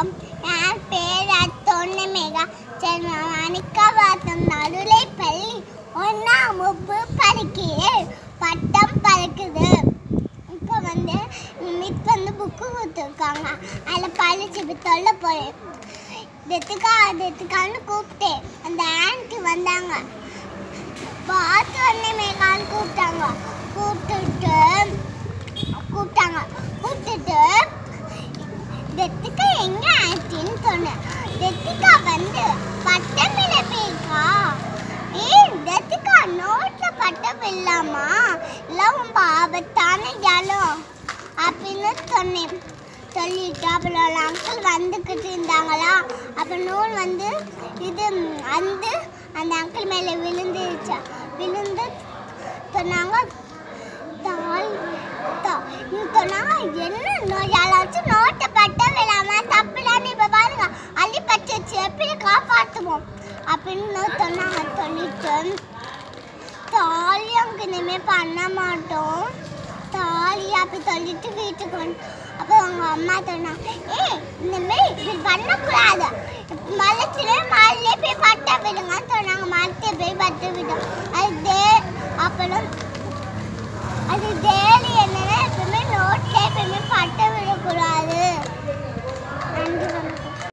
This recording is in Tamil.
வணக்கம் என் பேர் தொன்னமேகா சரி மணிக்கவாசம் நடுலை பள்ளி ஒன்றாம் வகுப்பு படிக்கிறேன் பட்டம் பறக்குது இப்போ வந்து மிஸ் வந்து புக்கு கொடுத்துருக்காங்க அதில் படிச்சு இப்போ சொல்ல போகிறேன் தெத்துக்கா தெத்துக்கான்னு கூப்பிட்டேன் அந்த ஆண்டி வந்தாங்க பார்த்து உடனே மேகான்னு கூப்பிட்டாங்க கூப்பிட்டுட்டு கூப்பிட்டாங்க கூப்பிட்டுட்டு தெத்திகா எங்க ஆச்சுன்னு சொன்னேன் தெத்திகா வந்து பட்டம் பேக்கா ஏய் தெத்திகா நோட்ல பட்டம் இல்லாமா இல்லை ரொம்ப ஆபத்தான இடம் அப்படின்னு சொன்னேன் சொல்லிட்டு அப்புறம் அங்கிள் வந்துக்கிட்டு இருந்தாங்களா அப்போ நூல் வந்து இது வந்து அந்த அங்கிள் மேலே விழுந்துருச்சா விழுந்து சொன்னாங்க தாய் தா- இவங்க சொன்னாங்க என்ன நோ- யாராச்சும் நோட்டை பட்ட விழாம தப்புலான்னு இப்ப பாருங்க அள்ளி பட்டு வச்சு எப்படி காப்பாற்றுவோம் அப்படின்னு சொன்னாங்க சொல்லிட்டு தாலி அங்கே இனிமே பண்ண மாட்டோம் தாலி அப்படி சொல்லிட்டு வீட்டுக்கு வந்து அப்போ அவங்க அம்மா சொன்னாங்க ஏய் இனிமேல் இப்படி பண்ணக்கூடாது மலைச்சிலே மலையிலே போய் பட்ட விடுங்கன்னு சொன்னாங்க மரத்தை போய் பட்டு விடும் அது தே அப்புறம் அது டெய்லி என்னன்னா எப்பவுமே நோட்ல எப்பவுமே பட்ட விடக்கூடாது